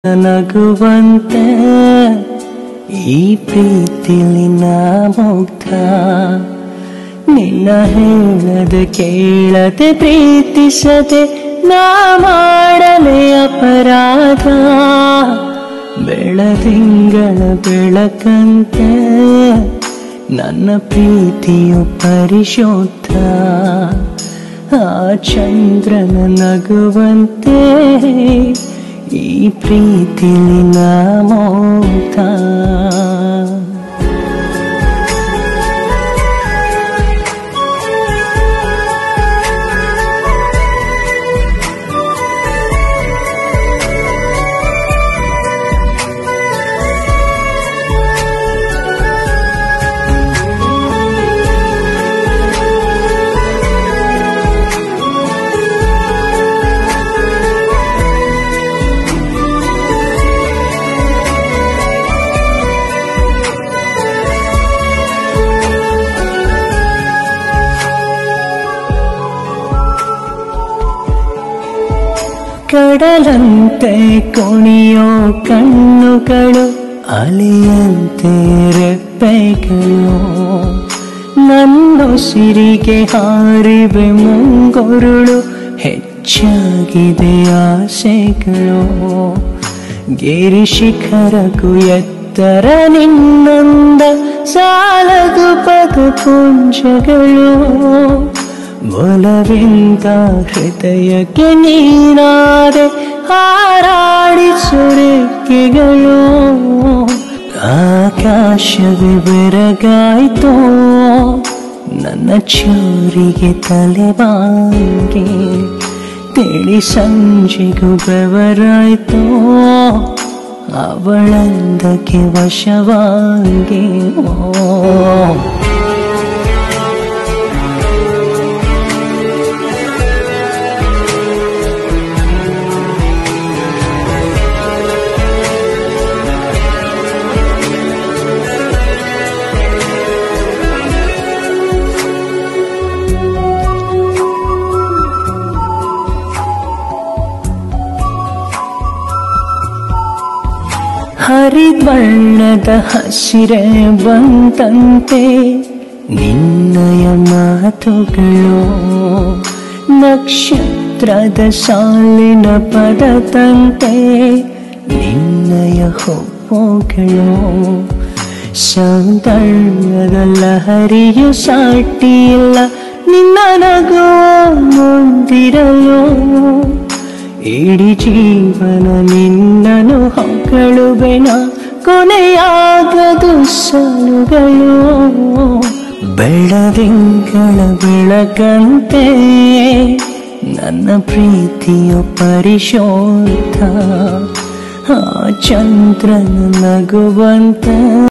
ನಗುವಂತೆ ಈ ಪ್ರೀತಿಲಿ ನಾ ಮುಗ್ಧ ನಿನ್ನ ಹೇಳದೆ ಕೇಳದೆ ಪ್ರೀತಿಸದೆ ನಾ ಮಾಡಲೆ ಅಪರಾಧ ಬೆಳದಿಂಗಳ ಬೆಳಕಂತೆ ನನ್ನ ಪ್ರೀತಿಯು ಪರಿಶುದ್ಧ ಆ ಚಂದ್ರನ ನಗುವಂತೆ ಈ ಪ್ರೀತಿಲಿ ನಾ ಮೋಗ್ಧ ಕಡಲಂತೆ ಕುಣಿಯೋ ಕಣ್ಣುಗಳು ಅಲೆಯಂತೆ ರೆಪ್ಪೆಗಳು ನನ್ನೊಸಿರಿಗೆ ಹಾರಿವೆ ಮುಂಗೊರುಳು ಹೆಚ್ಚಾಗಿದೆ ಆಸೆಗಳು ಗಿರಿ ಶಿಖರಕ್ಕೂ ಎತ್ತರ ನಿನ್ನೊಂದ ಸಾಲದು ಪದ ಪುಂಜಗಳು ಒಲವಿಂದ ಹೃದಯಕ್ಕೆ ನೀನಾದೆ ಹಾರಾಡಿಸು ರೆಕ್ಕೆಗಳು ಆಕಾಶವೇ ಬೆರಗಾಯ್ತು ನನ್ನ ಚೂರಿಗೆ ತಲೆಬಾಗಿ ತಿಳಿ ಸಂಜೆಗೂ ಬೆವರಾಯ್ತು ಅವಳಂದಕ್ಕೆ ವಶವಾಗಿ ಓ ಹರಿದ್ವರ್ಣದ ಹಸಿರೆ ಬಂತಂತೆ ನಿನ್ನಯ ಮಾತುಗಳು ನಕ್ಷತ್ರದ ಸಾಲಿನ ಪದದಂತೆ ನಿನ್ನಯ ಹೊಪ್ಪುಗಳು ಸೌಂದರ್ಯದ ಲಹರಿಯು ಸಾಟಿಯಿಲ್ಲ ನಿನ್ನ ನಗುವ ಮುಂದಿರಲು ಇಡೀ ಜೀವನ ನಿನ್ನನು ಹೊಗಳುವೆನ ಕೊನೆಯಾಗದು ಸಾಲುಗಳು ಬೆಳದಿಂಗಳ ಬೆಳಕಂತೆ ನನ್ನ ಪ್ರೀತಿಯು ಪರಿಶೋಧ ಆ ಚಂದ್ರನ ನಗುವಂತ